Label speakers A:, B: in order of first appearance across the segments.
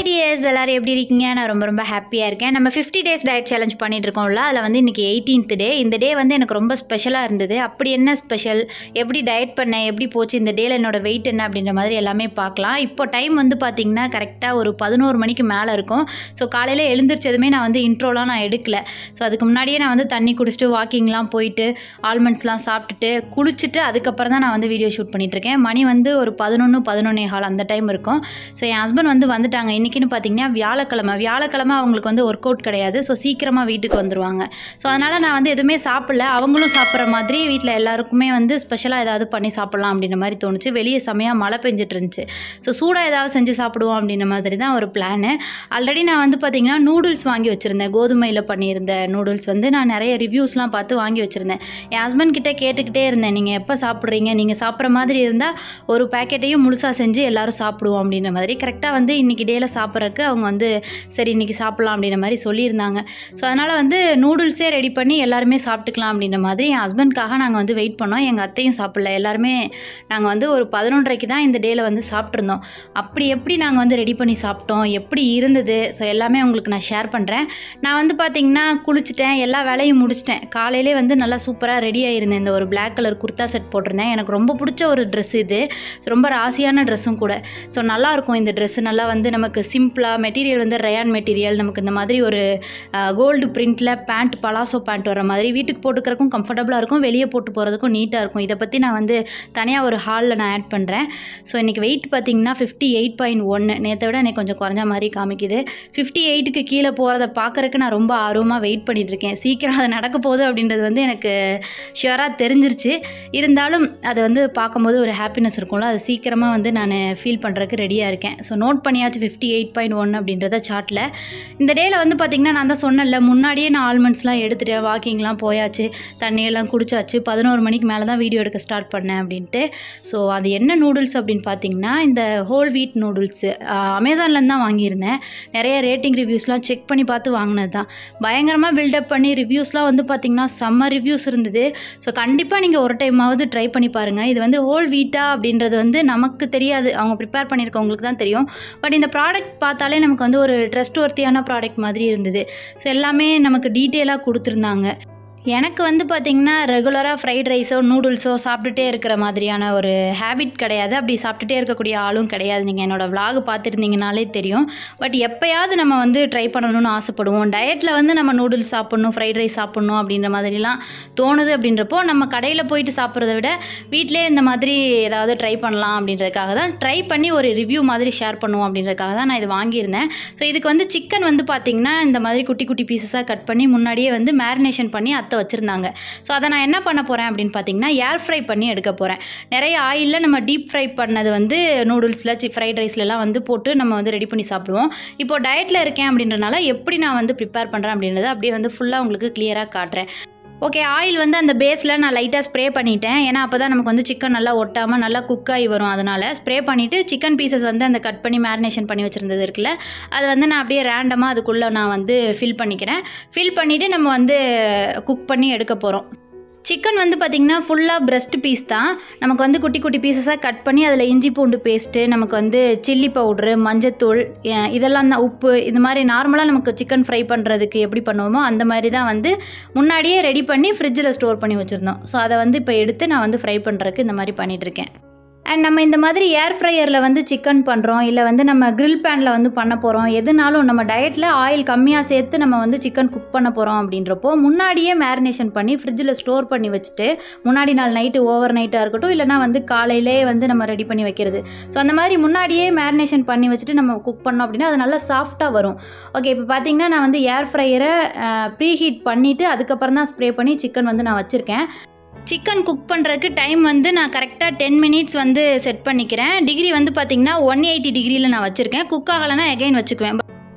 A: hi tears எல்லாரும் எப்படி இருக்கீங்க நான் ரொம்ப ரொம்ப ஹாப்பியாக இருக்கேன் நம்ம ஃபிஃப்டி டேஸ் டயட் சேலஞ்ச் பண்ணிட்டு இருக்கோம்ல அதில் வந்து இன்றைக்கி எயிட்டீன்த் டே இந்த டே வந்து எனக்கு ரொம்ப ஸ்பெஷலாக இருந்தது அப்படி என்ன ஸ்பெஷல் எப்படி டயட் பண்ணேன் எப்படி போச்சு இந்த டேல என்னோட வெயிட் என்ன அப்படின்ற மாதிரி எல்லாமே பார்க்கலாம் இப்போ டைம் வந்து பார்த்திங்கன்னா கரெக்டாக ஒரு பதினோரு மணிக்கு மேலே இருக்கும் ஸோ காலையில் எழுந்திரிச்சதுமே நான் வந்து இன்ட்ரோலாம் நான் எடுக்கல ஸோ அதுக்கு முன்னாடியே நான் வந்து தண்ணி குடிச்சிட்டு வாக்கிங்லாம் போயிட்டு ஆல்மண்ட்ஸ்லாம் சாப்பிட்டுட்டு குளிச்சுட்டு அதுக்கப்புறம் தான் நான் வந்து வீடியோ ஷூட் பண்ணிகிட்ருக்கேன் மணி வந்து ஒரு பதினொன்று பதினொன்னே கால் அந்த டைம் இருக்கும் ஸோ என் ஹஸ்பண்ட் வந்து வந்துட்டாங்க இன்றைக்கின்னு பார்த்தீங்கன்னா வியாழக்கிழமை வியாழக்கிழமை அவங்களுக்கு வந்து ஒர்க் அவுட் கிடையாது ஸோ சீக்கிரமாக வீட்டுக்கு வந்துடுவாங்க ஸோ அதனால் நான் வந்து எதுவுமே சாப்பிடல அவங்களும் சாப்பிட்ற மாதிரி வீட்டில் எல்லாருக்குமே வந்து ஸ்பெஷலாக ஏதாவது பண்ணி சாப்பிட்லாம் அப்படின்ற மாதிரி தோணுச்சு வெளியே செமையாக மழை பெஞ்சிட்டு இருந்துச்சு ஸோ சூடாக ஏதாவது செஞ்சு சாப்பிடுவோம் அப்படின்ற மாதிரி தான் ஒரு பிளானு ஆல்ரெடி நான் வந்து பார்த்திங்கன்னா நூடுல்ஸ் வாங்கி வச்சுருந்தேன் கோதுமையில் பண்ணியிருந்த நூடுல்ஸ் வந்து நான் நிறைய ரிவ்யூஸ்லாம் பார்த்து வாங்கி வச்சுருந்தேன் என் ஹஸ்பண்ட் கிட்டே கேட்டுக்கிட்டே இருந்தேன் நீங்கள் எப்போ சாப்பிட்றீங்க நீங்கள் சாப்பிட்ற மாதிரி இருந்தால் ஒரு பேக்கெட்டையும் முழுசாக செஞ்சு எல்லாரும் சாப்பிடுவோம் அப்படின்ற மாதிரி கரெக்டாக வந்து இன்றைக்கி டேயில் சாப்பிட்றக்கு அவங்க வந்து சரி இன்றைக்கி சாப்பிட்லாம் அப்படின்ற மாதிரி சொல்லியிருந்தாங்க ஸோ அதனால் வந்து நூடுல்ஸே ரெடி பண்ணி எல்லாருமே சாப்பிட்டுக்கலாம் அப்படின்ற மாதிரி என் ஹஸ்பண்ட்காக நாங்கள் வந்து வெயிட் பண்ணோம் எங்கள் அத்தையும் சாப்பிடல எல்லாருமே நாங்கள் வந்து ஒரு பதினொன்றரைக்கு தான் இந்த டேயில் வந்து சாப்பிட்ருந்தோம் அப்படி எப்படி நாங்கள் வந்து ரெடி பண்ணி சாப்பிட்டோம் எப்படி இருந்தது ஸோ எல்லாமே உங்களுக்கு நான் ஷேர் பண்ணுறேன் நான் வந்து பார்த்திங்கன்னா குளிச்சுட்டேன் எல்லா வேலையும் முடிச்சிட்டேன் காலையிலே வந்து நல்லா சூப்பராக ரெடி ஆகிருந்தேன் இந்த ஒரு Black கலர் குர்தா செட் போட்டிருந்தேன் எனக்கு ரொம்ப பிடிச்ச ஒரு ட்ரெஸ் இது ரொம்ப ராசியான ட்ரெஸ்ஸும் கூட ஸோ நல்லாயிருக்கும் இந்த ட்ரெஸ்ஸு நல்லா வந்து நமக்கு சிம்பிளாக மெட்டீரியல் வந்து ரயான் மெட்டீரியல் நமக்கு இந்த மாதிரி ஒரு கோல்டு பிரிண்டில் பேண்ட் பலாசோ பேண்ட் வர மாதிரி வீட்டுக்கு போட்டுக்கிறதுக்கும் கம்ஃபர்டபுளாக இருக்கும் வெளியே போட்டு போகிறதுக்கும் நீட்டாக இருக்கும் இதை பற்றி நான் வந்து தனியாக ஒரு ஹாலில் நான் ஆட் பண்ணுறேன் ஸோ இன்றைக்கி வெயிட் பார்த்தீங்கன்னா ஃபிஃப்டி எயிட் பாயிண்ட் ஒன்று நேற்றை விட எனக்கு கொஞ்சம் குறைஞ்ச மாதிரி காமிக்குது ஃபிஃப்டி எயிட்டுக்கு கீழே போகிறத பார்க்குறக்கு நான் ரொம்ப ஆர்வமாக வெயிட் பண்ணிட்டு இருக்கேன் சீக்கிரம் அது நடக்க போகுது அப்படின்றது வந்து எனக்கு ஷுவராக தெரிஞ்சிருச்சு இருந்தாலும் அதை வந்து பார்க்கும்போது ஒரு ஹாப்பினஸ் இருக்கும்ல அது சீக்கிரமாக வந்து நான் ஃபீல் பண்ணுறதுக்கு ரெடியாக இருக்கேன் ஸோ நோட் பண்ணியாச்சு ஃபிஃப்டி எயிட் பாயிண்ட் ஒன் அப்படின்றத சார்ட்டில் இந்த டேயில் வந்து பார்த்திங்கன்னா நான் தான் சொன்னேன்ல முன்னாடியே நான் ஆல்மண்ட்ஸ்லாம் எடுத்துட்டேன் வாக்கிங்லாம் போயாச்சு தண்ணியெல்லாம் குடிச்சாச்சு பதினோரு மணிக்கு மேலே தான் வீடியோ எடுக்க ஸ்டார்ட் பண்ணேன் அப்படின்ட்டு ஸோ அது என்ன நூடுல்ஸ் அப்படின்னு பார்த்தீங்கன்னா இந்த ஹோல் வீட் நூடுல்ஸு அமேசான்லேருந்து தான் வாங்கியிருந்தேன் நிறைய ரேட்டிங் ரிவ்யூஸ்லாம் செக் பண்ணி பார்த்து வாங்கினது தான் பயங்கரமாக பில்டப் பண்ணி ரிவ்யூஸ்லாம் வந்து பார்த்திங்கன்னா செம்ம ரிவ்யூஸ் இருந்தது ஸோ கண்டிப்பாக நீங்கள் ஒரு டைமாவது ட்ரை பண்ணி பாருங்கள் இது வந்து ஹோல் வீட்டா அப்படின்றது வந்து நமக்கு தெரியாது அவங்க ப்ரிப்பேர் பண்ணியிருக்கவங்களுக்கு தான் தெரியும் பட் இந்த ப்ராடக்ட் பார்த்தாலே நமக்கு வந்து ஒரு ட்ரஸ்ட் ஒர்த்தியான ப்ராடக்ட் மாதிரி இருந்தது ஸோ எல்லாமே நமக்கு டீட்டெயிலாக கொடுத்துருந்தாங்க எனக்கு வந்து பார்த்திங்கன்னா ரெகுலராக ஃப்ரைட் ரைஸோ நூடுல்ஸோ சாப்பிட்டுட்டே இருக்கிற மாதிரியான ஒரு ஹேபிட் கிடையாது அப்படி சாப்பிட்டுட்டே இருக்கக்கூடிய ஆளும் கிடையாது நீங்கள் என்னோடய vlog பார்த்துருந்தீங்கனாலே தெரியும் பட் எப்போயாவது நம்ம வந்து ட்ரை பண்ணணும்னு ஆசைப்படுவோம் டயட்டில் வந்து நம்ம நூடுல்ஸ் சாப்பிட்ணும் ஃப்ரைட் ரைஸ் சாப்பிட்ணும் அப்படின்ற மாதிரிலாம் தோணுது அப்படின்றப்போ நம்ம கடையில் போயிட்டு சாப்பிட்றத விட வீட்டிலே இந்த மாதிரி ஏதாவது ட்ரை பண்ணலாம் அப்படின்றதுக்காக தான் ட்ரை பண்ணி ஒரு ரிவ்யூ மாதிரி ஷேர் பண்ணுவோம் அப்படின்றதுக்காக தான் நான் இது வாங்கியிருந்தேன் ஸோ இதுக்கு வந்து சிக்கன் வந்து பார்த்திங்கன்னா இந்த மாதிரி குட்டி குட்டி பீசஸாக கட் பண்ணி முன்னாடியே வந்து மேரினேஷன் பண்ணி அத்தை வச்சுருந்தாங்க ஸோ அதை நான் என்ன பண்ண போகிறேன் அப்படின்னு பார்த்தீங்கன்னா ஏர் ஃப்ரை பண்ணி எடுக்க போகிறேன் நிறைய ஆயிலில் நம்ம டீப் ஃப்ரை பண்ணது வந்து நூடுல்ஸில் சி ஃப்ரைட் ரைஸ்லலாம் வந்து போட்டு நம்ம வந்து ரெடி பண்ணி சாப்பிடுவோம் இப்போ டயட்டில் இருக்கேன் அப்படின்றனால எப்படி நான் வந்து ப்ரிப்பேர் பண்ணுறேன் அப்படின்றத அப்படியே வந்து ஃபுல்லாக உங்களுக்கு கிளியராக காட்டுறேன் ஓகே ஆயில் வந்து அந்த பேஸில் நான் லைட்டாக ஸ்ப்ரே பண்ணிட்டேன் ஏன்னா அப்போ தான் நமக்கு வந்து சிக்கன் நல்லா ஒட்டாமல் நல்லா குக் ஆகி வரும் அதனால் ஸ்ப்ரே பண்ணிவிட்டு சிக்கன் பீசஸ் வந்து அந்த கட் பண்ணி மேரினேஷன் பண்ணி வச்சுருந்தது இருக்குல்ல அது வந்து நான் அப்படியே ரேண்டமாக அதுக்குள்ளே நான் வந்து ஃபில் பண்ணிக்கிறேன் ஃபில் பண்ணிவிட்டு நம்ம வந்து குக் பண்ணி எடுக்க போகிறோம் சிக்கன் வந்து பார்த்திங்கன்னா ஃபுல்லாக பிரஸ்ட் பீஸ் தான் நமக்கு வந்து குட்டி குட்டி பீசஸாக கட் பண்ணி அதில் இஞ்சி பூண்டு பேஸ்ட்டு நமக்கு வந்து சில்லி பவுட்ரு மஞ்சத்தூள் அஹ் இதெல்லாம் தான் உப்பு இந்த மாதிரி நார்மலாக நமக்கு சிக்கன் ஃப்ரை பண்ணுறதுக்கு எப்படி பண்ணுவோமோ அந்த மாதிரி தான் வந்து முன்னாடியே ரெடி பண்ணி ஃப்ரிட்ஜில் ஸ்டோர் பண்ணி வச்சுருந்தோம் ஸோ அதை வந்து இப்போ எடுத்து நான் வந்து ஃப்ரை பண்ணுறதுக்கு இந்த மாதிரி பண்ணிகிட்ருக்கேன் அண்ட் நம்ம இந்த மாதிரி ஏர் ஃப்ரையரில் வந்து சிக்கன் பண்ணுறோம் இல்லை வந்து நம்ம grill பேனில் வந்து பண்ண போகிறோம் எதுனாலும் நம்ம டயட்டில் ஆயில் கம்மியாக சேர்த்து நம்ம வந்து சிக்கன் குக் பண்ண போகிறோம் அப்படின்றப்போ முன்னாடியே மேரினேஷன் பண்ணி ஃப்ரிட்ஜில் ஸ்டோர் பண்ணி வச்சுட்டு முன்னாடி நாள் நைட்டு ஓவர் நைட்டாக இருக்கட்டும் இல்லைனா வந்து காலையிலே வந்து நம்ம ரெடி பண்ணி வைக்கிறது ஸோ அந்த மாதிரி முன்னாடியே மேரினேஷன் பண்ணி வச்சுட்டு நம்ம குக் பண்ணோம் அப்படின்னா அது நல்லா சாஃப்டாக வரும் ஓகே இப்போ பார்த்தீங்கன்னா நான் வந்து ஏர் ஃப்ரையரை ப்ரீ ஹீட் பண்ணிவிட்டு அதுக்கப்புறம் தான் ஸ்ப்ரே பண்ணி சிக்கன் வந்து நான் வச்சுருக்கேன் சிக்கன் குக் பண்ணுறதுக்கு டைம் வந்து நான் கரெக்டாக டென் மினிட்ஸ் வந்து செட் பண்ணிக்கிறேன் டிகிரி வந்து பார்த்திங்கன்னா ஒன் எயிட்டி டிகிரியில் நான் வச்சுருக்கேன் குக் ஆகலைன்னா எகைன் வச்சுக்குவேன்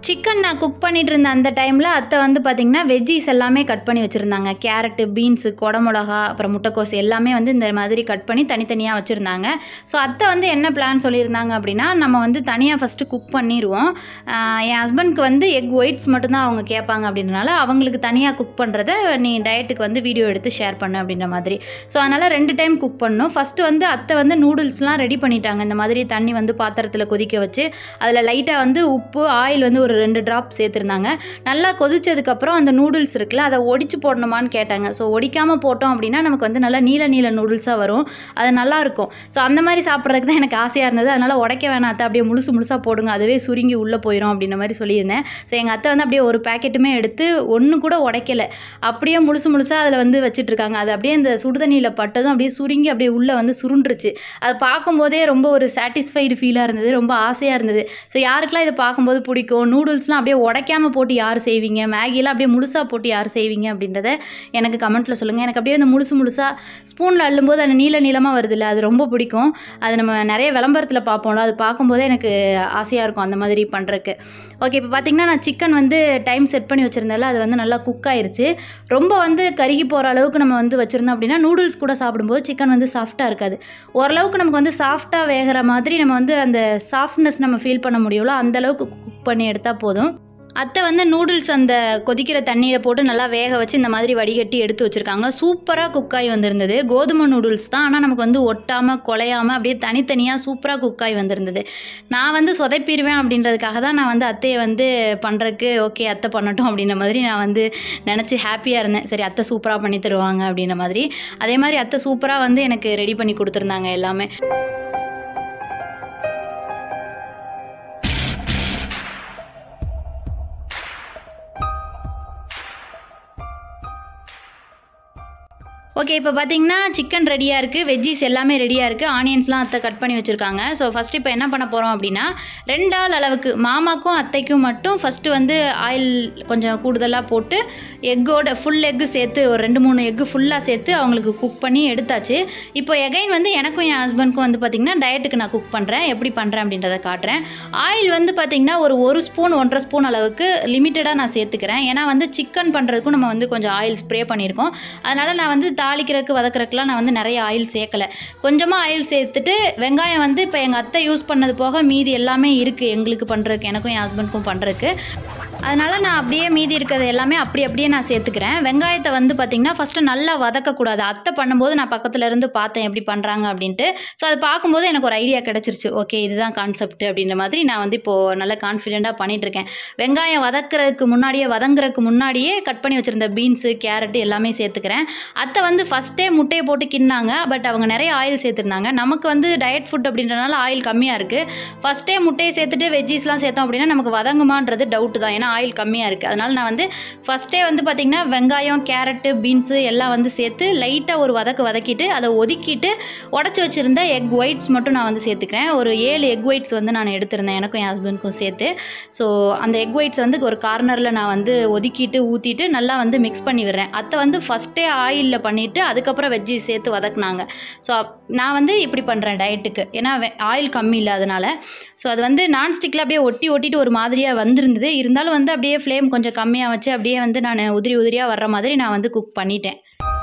A: சிக்கன் நான் குக் பண்ணிட்டு இருந்த அந்த டைமில் அத்தை வந்து பார்த்திங்கன்னா வெஜ்ஜீஸ் எல்லாமே கட் பண்ணி வச்சுருந்தாங்க கேரட்டு பீன்ஸு குடமிளகா அப்புறம் முட்டைக்கோஸ் எல்லாமே வந்து இந்த மாதிரி கட் பண்ணி தனித்தனியாக வச்சுருந்தாங்க ஸோ அத்தை வந்து என்ன பிளான் சொல்லியிருந்தாங்க அப்படின்னா நம்ம வந்து தனியாக ஃபஸ்ட்டு குக் பண்ணிடுவோம் ஆஹ் என் ஹஸ்பண்ட்க்கு வந்து எக் ஒயிட்ஸ் மட்டும்தான் அவங்க கேட்பாங்க அப்படின்றனால அவங்களுக்கு தனியாக குக் பண்ணுறத நீ டயட்டுக்கு வந்து வீடியோ எடுத்து ஷேர் பண்ணு அப்படின்ற மாதிரி ஸோ அதனால் ரெண்டு டைம் குக் பண்ணணும் ஃபஸ்ட்டு வந்து அத்தை வந்து நூடுல்ஸ்லாம் ரெடி பண்ணிட்டாங்க இந்த மாதிரி தண்ணி வந்து பாத்திரத்தில் கொதிக்க வச்சு அதில் லைட்டாக வந்து உப்பு ஆயில் வந்து ஒரு ரெண்டு ட்ராப் சேர்த்துருந்தாங்க நல்லா கொதிச்சதுக்கப்புறம் அந்த நூடுல்ஸ் இருக்குல்ல அதை ஒடிச்சு போடணுமான்னு கேட்டாங்க ஸோ ஒடிக்காமல் போட்டோம் அப்படின்னா நமக்கு வந்து நல்லா நீல நீல நூடுல்ஸாக வரும் அது நல்லா இருக்கும் ஸோ அந்த மாதிரி சாப்பிட்றதுக்கு தான் எனக்கு ஆசையாக இருந்தது அதனால் உடைக்க வேணாம் அத்தை அப்படியே முழுசு முழுசாக போடுங்க அதுவே சுருங்கி உள்ளே போயிடும் அப்படின்ற மாதிரி சொல்லியிருந்தேன் ஸோ எங்கள் அத்தை வந்து அப்படியே ஒரு பேக்கெட்டுமே எடுத்து ஒன்று கூட உடைக்கல அப்படியே முழுசு முழுசாக அதில் வந்து வச்சுட்டு இருக்காங்க அது அப்படியே இந்த சுடுதண்ணியில் பட்டதும் அப்படியே சுருங்கி அப்படியே உள்ளே வந்து சுருண்டுருச்சு அது பார்க்கும்போதே ரொம்ப ஒரு சாட்டிஸ்ஃபைடு ஃபீலாக இருந்தது ரொம்ப ஆசையாக இருந்தது ஸோ யாருக்கெல்லாம் இதை பார்க்கும்போது பிடிக்கும் நூடுல்ஸ்லாம் அப்படியே உடைக்காம போட்டு யார் செய்வீங்க மேகிலாம் அப்படியே முழுசாக போட்டு யார் செய்வீங்க அப்படின்றத எனக்கு கமெண்ட்டில் சொல்லுங்கள் எனக்கு அப்படியே அந்த முழுசு முழுசாக ஸ்பூனில் அள்ளும்போது அந்த நீல நீளமாக வருதுல்ல அது ரொம்ப பிடிக்கும் அது நம்ம நிறைய விளம்பரத்தில் பார்ப்போம்ல அது பார்க்கும்போதே எனக்கு ஆசையாக இருக்கும் அந்த மாதிரி பண்ணுறக்கு ஓகே இப்போ பார்த்தீங்கன்னா நான் சிக்கன் வந்து டைம் செட் பண்ணி வச்சுருந்தேன்ல அது வந்து நல்லா குக் ஆயிருச்சு ரொம்ப வந்து கருகி போகிற அளவுக்கு நம்ம வந்து வச்சுருந்தோம் அப்படின்னா நூடுல்ஸ் கூட சாப்பிடும்போது சிக்கன் வந்து சாஃப்டாக இருக்காது ஓரளவுக்கு நமக்கு வந்து சாஃப்டாக வேகிற மாதிரி நம்ம வந்து அந்த சாஃப்ட்னஸ் நம்ம ஃபீல் பண்ண முடியும்ல அந்த அளவுக்கு குக் பண்ணி எடுத்தால் போதும் அத்தை வந்து நூடுல்ஸ் அந்த கொதிக்கிற தண்ணியில் போட்டு நல்லா வேக வச்சு இந்த மாதிரி வடிகட்டி எடுத்து வச்சுருக்காங்க சூப்பராக குக்காய் வந்திருந்தது கோதுமை நூடுல்ஸ் தான் ஆனால் நமக்கு வந்து ஒட்டாமல் குலையாமல் அப்படியே தனித்தனியாக சூப்பராக குக்காய் வந்திருந்தது நான் வந்து சொதைப்பிடுவேன் அப்படின்றதுக்காக தான் நான் வந்து அத்தையை வந்து பண்ணுறதுக்கு ஓகே அத்தை பண்ணட்டும் அப்படின்ற மாதிரி நான் வந்து நினச்சி ஹாப்பியாக இருந்தேன் சரி அத்தை சூப்பராக பண்ணி தருவாங்க அப்படின்ற மாதிரி அதே மாதிரி அத்தை சூப்பராக வந்து எனக்கு ரெடி பண்ணி கொடுத்துருந்தாங்க எல்லாமே ஓகே இப்போ பார்த்தீங்கன்னா சிக்கன் ரெடியாக இருக்குது வெஜ்ஜீஸ் எல்லாமே ரெடியாக இருக்குது ஆனியன்ஸ்லாம் அத்தை கட் பண்ணி வச்சுருக்காங்க ஸோ ஃபஸ்ட்டு இப்போ என்ன பண்ண போகிறோம் அப்படின்னா ரெண்டு ஆள் அளவுக்கு மாமாக்கும் அத்தைக்கும் மட்டும் ஃபஸ்ட்டு வந்து ஆயில் கொஞ்சம் கூடுதலாக போட்டு எக்கோட ஃபுல் எக்கு சேர்த்து ஒரு ரெண்டு மூணு எக்கு ஃபுல்லாக சேர்த்து அவங்களுக்கு குக் பண்ணி எடுத்தாச்சு இப்போ எகைன் வந்து எனக்கும் என் ஹஸ்பண்ட்க்கும் வந்து பார்த்திங்கன்னா டயட்டுக்கு நான் குக் பண்ணுறேன் எப்படி பண்ணுறேன் அப்படின்றத காட்டுறேன் ஆயில் வந்து பார்த்திங்கன்னா ஒரு ஒரு ஸ்பூன் ஒன்றரை ஸ்பூன் அளவுக்கு லிமிட்டடாக நான் சேர்த்துக்கிறேன் ஏன்னா வந்து சிக்கன் பண்ணுறதுக்கும் நம்ம வந்து கொஞ்சம் ஆயில் ஸ்ப்ரே பண்ணியிருக்கோம் அதனால் நான் வந்து தாளிக்கிறதுக்கு வதக்குறதுக்குலாம் நான் வந்து நிறைய ஆயில் சேர்க்கலை கொஞ்சமாக ஆயில் சேர்த்துட்டு வெங்காயம் வந்து இப்போ எங்கள் அத்தை யூஸ் பண்ணது போக மீதி எல்லாமே இருக்குது எங்களுக்கு பண்ணுறதுக்கு எனக்கும் என் ஹஸ்பண்ட்க்கும் பண்ணுறதுக்கு அதனால் நான் அப்படியே மீதி இருக்கிறது எல்லாமே அப்படி அப்படியே நான் சேர்த்துக்கிறேன் வெங்காயத்தை வந்து பார்த்திங்கன்னா ஃபஸ்ட்டு நல்லா வதக்கக்கூடாது அத்தை பண்ணும்போது நான் பக்கத்தில் இருந்து பார்த்தேன் எப்படி பண்ணுறாங்க அப்படின்ட்டு ஸோ அதை பார்க்கும்போது எனக்கு ஒரு ஐடியா கிடச்சிருச்சு ஓகே இதுதான் கான்செப்ட் அப்படின்ற மாதிரி நான் வந்து இப்போது நல்ல கான்ஃபிடெண்ட்டாக பண்ணிகிட்ருக்கேன் வெங்காயம் வதக்குறதுக்கு முன்னாடியே வதங்குறதுக்கு முன்னாடியே கட் பண்ணி வச்சுருந்த பீன்ஸு கேரட்டு எல்லாமே சேர்த்துக்கிறேன் அத்தை வந்து ஃபஸ்ட்டே முட்டையை போட்டு கின்னாங்க பட் அவங்க நிறைய ஆயில் சேர்த்துருந்தாங்க நமக்கு வந்து டயட் ஃபுட் அப்படின்றனால ஆயில் கம்மியாக இருக்குது ஃபஸ்ட்டே முட்டையை சேர்த்துட்டு வெஜ்ஜீஸ்லாம் சேர்த்தோம் அப்படின்னா நமக்கு வதங்குமான்றது டவுட் தான் ஏன்னா ஆயில் கம்மியாக இருக்குது அதனால் நான் வந்து ஃபஸ்ட்டே வந்து பார்த்திங்கன்னா வெங்காயம் கேரட்டு பீன்ஸு எல்லாம் வந்து சேர்த்து லைட்டாக ஒரு வதக்கு வதக்கிட்டு அதை ஒதுக்கிட்டு உடச்சி வச்சுருந்த எக் ஒயிட்ஸ் மட்டும் நான் வந்து சேர்த்துக்கிறேன் ஒரு ஏழு எக் ஒயிட்ஸ் வந்து நான் எடுத்திருந்தேன் எனக்கும் என் ஹஸ்பண்ட்க்கும் சேர்த்து ஸோ அந்த எக் ஒயிட்ஸ் வந்து ஒரு கார்னரில் நான் வந்து ஒதுக்கிட்டு ஊற்றிட்டு நல்லா வந்து மிக்ஸ் பண்ணி விடுறேன் அத்தை வந்து ஃபஸ்ட்டே ஆயிலில் பண்ணிவிட்டு அதுக்கப்புறம் வெஜ்ஜி சேர்த்து வதக்குனாங்க ஸோ நான் வந்து இப்படி பண்ணுறேன் டயட்டுக்கு ஏன்னா ஆயில் கம்மி இல்லை அதனால் ஸோ அது வந்து நான்ஸ்டிக்கில் அப்படியே ஒட்டி ஒட்டிட்டு ஒரு மாதிரியாக வந்திருந்தது இருந்தாலும் வந்து அப்படியே ஃப்ளேம் கொஞ்சம் கம்மியாக வச்சு அப்படியே வந்து நான் உதிரி உதிரியாக வர்ற மாதிரி நான் வந்து குக் பண்ணிட்டேன்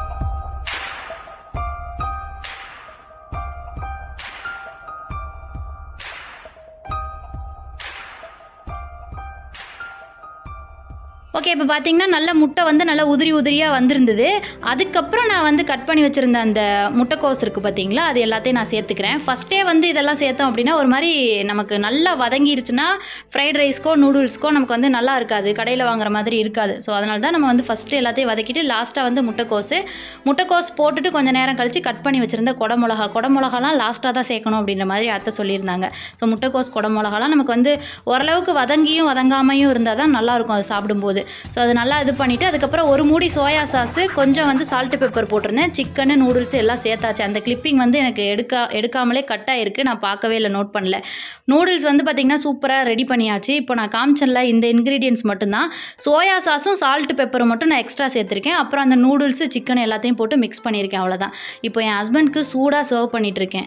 A: ஓகே இப்போ பார்த்தீங்கன்னா நல்ல முட்டை வந்து நல்லா உதிரி உதிரியாக வந்திருந்தது அதுக்கப்புறம் நான் வந்து கட் பண்ணி வச்சுருந்த அந்த முட்டைக்கோஸ் இருக்குது பார்த்தீங்களா அது எல்லாத்தையும் நான் சேர்த்துக்கிறேன் ஃபஸ்ட்டே வந்து இதெல்லாம் சேர்த்தோம் அப்படின்னா ஒரு மாதிரி நமக்கு நல்லா வதங்கிருச்சுன்னா ஃப்ரைட் ரைஸ்க்கோ நூடுல்ஸ்க்கோ நமக்கு வந்து நல்லா இருக்காது கடையில் வாங்குற மாதிரி இருக்காது ஸோ அதனால தான் நம்ம வந்து ஃபஸ்ட்டு எல்லாத்தையும் வதக்கிட்டு லாஸ்ட்டாக வந்து முட்டைக்கோஸ் முட்டைக்கோஸ் போட்டுட்டு கொஞ்சம் நேரம் கழித்து கட் பண்ணி வச்சுருந்த குடமிளகா குடமிளகாலாம் லாஸ்ட்டாக தான் சேர்க்கணும் அப்படின்ற மாதிரி அத்தை சொல்லியிருந்தாங்க ஸோ முட்டைக்கோஸ் குடமிளகாலாம் நமக்கு வந்து ஓரளவுக்கு வதங்கியும் வதங்காமையும் இருந்தால் தான் நல்லாயிருக்கும் அது சாப்பிடும்போது ஸோ அது நல்லா இது பண்ணிவிட்டு அதுக்கப்புறம் ஒரு மூடி சோயா சாஸு கொஞ்சம் வந்து சால்ட்டு பெப்பர் போட்டிருந்தேன் சிக்கனு நூடுல்ஸ் எல்லாம் சேர்த்தாச்சு அந்த கிளிப்பிங் வந்து எனக்கு எடுக்கா எடுக்காமலே கட் ஆயிருக்கு நான் பார்க்கவே இல்லை நோட் பண்ணல நூடுல்ஸ் வந்து பார்த்திங்கன்னா சூப்பராக ரெடி பண்ணியாச்சு இப்போ நான் காமிச்சனில் இந்த இன்க்ரீடியன்ஸ் மட்டும்தான் சோயா சாஸும் சால்ட் பெப்பரும் மட்டும் நான் எக்ஸ்ட்ரா சேர்த்துருக்கேன் அப்புறம் அந்த நூடுல்ஸு சிக்கன் எல்லாத்தையும் போட்டு மிக்ஸ் பண்ணியிருக்கேன் அவ்வளோதான் இப்போ என் ஹஸ்பண்ட்க்கு சூடாக சர்வ் பண்ணிகிட்ருக்கேன்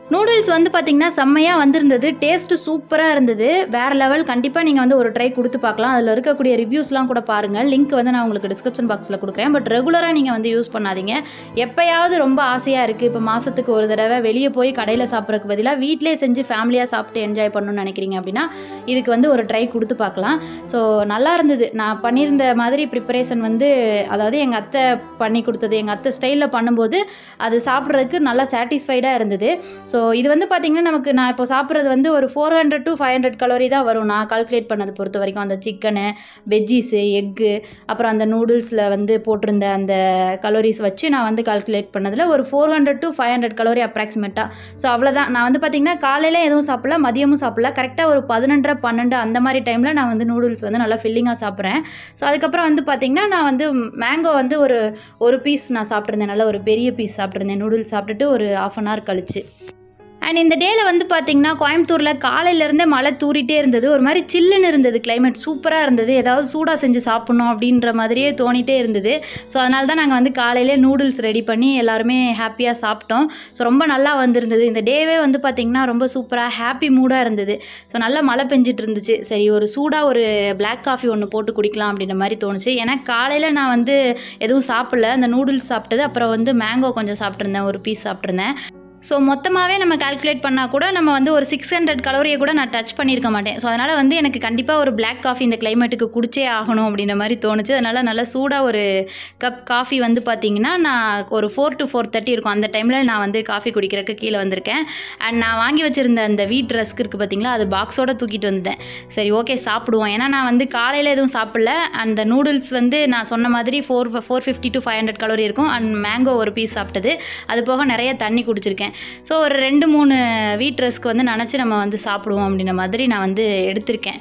A: நூடுல்ஸ் வந்து பார்த்திங்கன்னா செம்மையாக வந்திருந்தது டேஸ்ட்டு சூப்பராக இருந்தது வேறு லெவல் கண்டிப்பாக நீங்கள் வந்து ஒரு ட்ரை கொடுத்து பார்க்கலாம் அதில் இருக்கக்கூடிய ரிவ்யூஸ்லாம் கூட பாருங்கள் லிங்க் வந்து நான் உங்களுக்கு டிஸ்கிரிப்ஷன் பாக்ஸில் கொடுக்குறேன் பட் ரெகுலராக நீங்கள் வந்து யூஸ் பண்ணாதீங்க எப்போயாவது ரொம்ப ஆசையாக இருக்குது இப்போ மாதத்துக்கு ஒரு தடவை வெளியே போய் கடையில் சாப்பிட்றதுக்கு பதிலாக வீட்டிலே செஞ்சு ஃபேமிலியாக சாப்பிட்டு என்ஜாய் பண்ணணும்னு நினைக்கிறீங்க அப்படின்னா இதுக்கு வந்து ஒரு ட்ரை கொடுத்து பார்க்கலாம் ஸோ நல்லா இருந்தது நான் பண்ணியிருந்த மாதிரி ப்ரிப்பரேஷன் வந்து அதாவது எங்கள் அத்தை பண்ணி கொடுத்தது எங்கள் அத்தை ஸ்டைலில் பண்ணும்போது அது சாப்பிட்றதுக்கு நல்லா சாட்டிஸ்ஃபைடாக இருந்தது ஸோ இது வந்து பார்த்திங்கன்னா நமக்கு நான் இப்போ சாப்பிட்றது வந்து ஒரு four hundred to five hundred calorie தான் வரும் நான் கால்குலேட் பண்ணது பொறுத்த வரைக்கும் அந்த சிக்கனு வெஜ்ஜீஸு எக்கு அப்புறம் அந்த நூடுல்ஸில் வந்து போட்டிருந்த அந்த கலோரிஸ் வச்சு நான் வந்து கால்குலேட் பண்ணதில் ஒரு four hundred to five hundred calorie அப்ராக்சிமேட்டாக ஸோ அவ்வளோதான் நான் வந்து பார்த்திங்கன்னா காலையில் எதுவும் சாப்பிடல மதியமும் சாப்பிடல கரெக்டாக ஒரு பதினொன்றரை பன்னெண்டு அந்த மாதிரி டைமில் நான் வந்து நூடுல்ஸ் வந்து நல்லா ஃபில்லிங்காக சாப்பிட்றேன் ஸோ அதுக்கப்புறம் வந்து பார்த்திங்கன்னா நான் வந்து மேங்கோ வந்து ஒரு ஒரு பீஸ் நான் சாப்பிட்ருந்தேன் நல்ல ஒரு பெரிய பீஸ் சாப்பிட்ருந்தேன் நூடுல்ஸ் சாப்பிட்டுட்டு ஒரு ஆஃப் அன் ஹவர் கழிச்சு அண்ட் இந்த டேயில் வந்து பார்த்திங்கன்னா கோயம்புத்தூரில் காலையிலேருந்தே மழை தூறிட்டே இருந்தது ஒரு மாதிரி சில்லுன்னு இருந்தது கிளைமேட் சூப்பராக இருந்தது ஏதாவது சூடாக செஞ்சு சாப்பிட்ணும் அப்படின்ற மாதிரியே தோணிட்டே இருந்தது ஸோ அதனால தான் நாங்கள் வந்து காலையிலே நூடுல்ஸ் ரெடி பண்ணி எல்லாருமே ஹாப்பியாக சாப்பிட்டோம் ஸோ ரொம்ப நல்லா வந்திருந்தது இந்த டேவே வந்து பார்த்திங்கன்னா ரொம்ப சூப்பராக ஹாப்பி மூடாக இருந்தது ஸோ நல்லா மழை பெஞ்சிட்டு இருந்துச்சு சரி ஒரு சூடாக ஒரு பிளாக் காஃபி ஒன்று போட்டு குடிக்கலாம் அப்படின்ற மாதிரி தோணுச்சு ஏன்னா காலையில் நான் வந்து எதுவும் சாப்பிடல அந்த நூடுல்ஸ் சாப்பிட்டது அப்புறம் வந்து மேங்கோ கொஞ்சம் சாப்பிட்ருந்தேன் ஒரு பீஸ் சாப்பிட்ருந்தேன் ஸோ மொத்தமாகவே நம்ம கால்குலேட் பண்ணால் கூட நம்ம வந்து ஒரு சிக்ஸ் ஹண்ட்ரட் கலோரியை கூட நான் டச் பண்ணியிருக்க மாட்டேன் ஸோ அதனால் வந்து எனக்கு கண்டிப்பாக ஒரு பிளாக் காஃபி இந்த கிளைமேட்டுக்கு குடிச்சே ஆகணும் அப்படின்ற மாதிரி தோணுச்சு அதனால் நல்லா சூடாக ஒரு கப் காஃபி வந்து பார்த்திங்கன்னா நான் ஒரு ஃபோர் டு ஃபோர் தேர்ட்டி இருக்கும் அந்த டைமில் நான் வந்து காஃபி குடிக்கிறதுக்கு கீழே வந்திருக்கேன் அண்ட் நான் வாங்கி வச்சுருந்த அந்த வீட் ரஸ்க் இருக்குது பார்த்தீங்களா அது பாக்ஸோட தூக்கிட்டு வந்துட்டேன் சரி ஓகே சாப்பிடுவோம் ஏன்னா நான் வந்து காலையில் எதுவும் சாப்பிடல அந்த நூடுல்ஸ் வந்து நான் சொன்ன மாதிரி four four fifty to five hundred calorie இருக்கும் அண்ட் மேங்கோ ஒரு பீஸ் சாப்பிட்டது அது போக நிறைய தண்ணி குடிச்சிருக்கேன் ஸோ ஒரு ரெண்டு மூணு வீட் ரஸ்க்கு வந்து நினச்சி நம்ம வந்து சாப்பிடுவோம் அப்படின்ற மாதிரி நான் வந்து எடுத்திருக்கேன்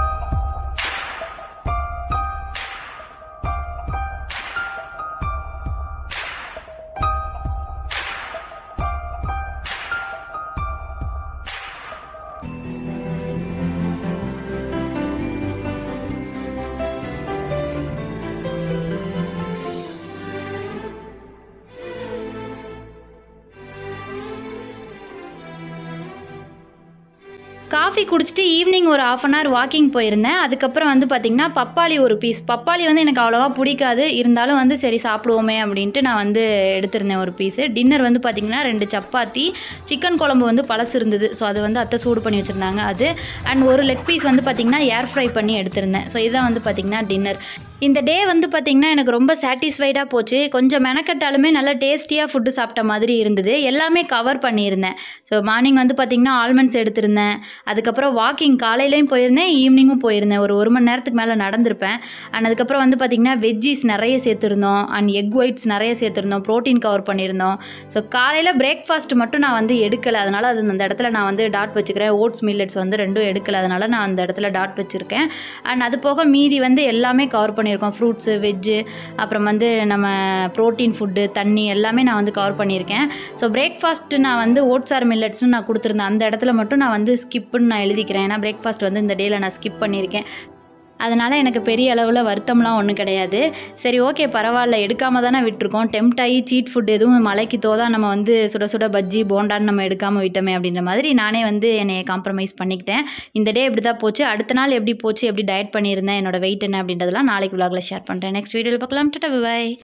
A: காஃபி குடிச்சிட்டு ஈவினிங் ஒரு ஆஃப் அன் ஹவர் வாக்கிங் போயிருந்தேன் அதுக்கப்புறம் வந்து பார்த்திங்கன்னா பப்பாளி ஒரு பீஸ் பப்பாளி வந்து எனக்கு அவ்வளோவா பிடிக்காது இருந்தாலும் வந்து சரி சாப்பிடுவோமே அப்படின்ட்டு நான் வந்து எடுத்திருந்தேன் ஒரு பீஸு டின்னர் வந்து பார்த்திங்கன்னா ரெண்டு சப்பாத்தி சிக்கன் குழம்பு வந்து பழசு இருந்தது ஸோ அது வந்து அத்தை சூடு பண்ணி வச்சுருந்தாங்க அது அண்ட் ஒரு லெக் பீஸ் வந்து பார்த்திங்கன்னா ஏர் ஃப்ரை பண்ணி எடுத்திருந்தேன் ஸோ இதுதான் வந்து பார்த்திங்கன்னா டின்னர் இந்த டே வந்து பார்த்திங்கன்னா எனக்கு ரொம்ப சாட்டிஸ்ஃபைடாக போச்சு கொஞ்சம் மெனக்கட்டாலுமே நல்லா டேஸ்டியாக ஃபுட்டு சாப்பிட்ட மாதிரி இருந்தது எல்லாமே கவர் பண்ணியிருந்தேன் ஸோ மார்னிங் வந்து பார்த்திங்கன்னா ஆல்மண்ட்ஸ் எடுத்திருந்தேன் அதுக்கப்புறம் வாக்கிங் காலையிலையும் போயிருந்தேன் ஈவினிங்கும் போயிருந்தேன் ஒரு ஒரு மணி நேரத்துக்கு மேலே நடந்திருப்பேன் அண்ட் அதுக்கப்புறம் வந்து பார்த்திங்கன்னா வெஜ்ஜீஸ் நிறைய சேர்த்துருந்தோம் அண்ட் எக் ஒயிட்ஸ் நிறைய சேர்த்துருந்தோம் ப்ரோட்டீன் கவர் பண்ணியிருந்தோம் ஸோ காலையில் பிரேக்ஃபாஸ்ட் மட்டும் நான் வந்து எடுக்கலை அதனால் அது அந்த இடத்துல நான் வந்து டாட் வச்சுக்கிறேன் ஓட்ஸ் மில்லட்ஸ் வந்து ரெண்டும் எடுக்கலை அதனால் நான் அந்த இடத்துல டாட் வச்சுருக்கேன் அண்ட் அது போக மீதி வந்து எல்லாமே கவர் பண்ணியிருக்கோம் ஃப்ரூட்ஸு வெஜ்ஜு அப்புறம் வந்து நம்ம ப்ரோட்டீன் ஃபுட்டு தண்ணி எல்லாமே நான் வந்து கவர் பண்ணியிருக்கேன் ஸோ பிரேக்ஃபாஸ்ட் நான் வந்து ஓட்ஸ் ஆர் மில்லட்ஸ்னு நான் கொடுத்துருந்தேன் அந்த இடத்துல மட்டும் நான் வந்து ஸ்கிப்புன்னு நான் எழுதிக்கிறேன் ஏன்னா பிரேக்ஃபாஸ்ட் வந்து இந்த டேயில் நான் ஸ்கிப் பண்ணியிருக்கேன் அதனால் எனக்கு பெரிய அளவில் வருத்தம்லாம் ஒன்றும் கிடையாது சரி ஓகே பரவாயில்ல எடுக்காம தானே விட்டுருக்கோம் டெம்ட் ஆகி சீட் ஃபுட் எதுவும் மலைக்கு தோதா நம்ம வந்து சுட சுட பஜ்ஜி போண்டான்னு நம்ம எடுக்காமல் விட்டோமே அப்படின்ற மாதிரி நானே வந்து என்னை காம்ப்ரமைஸ் பண்ணிக்கிட்டேன் இந்த டே இப்படி தான் போச்சு அடுத்த நாள் எப்படி போச்சு எப்படி டயட் பண்ணியிருந்தேன் என்னோட வெயிட் என்ன அப்படின்றதெல்லாம் நாளைக்கு vlogல ஷேர் பண்ணுறேன் நெக்ஸ்ட் வீடியோவில் பார்க்கலாம் டட்டா பாய்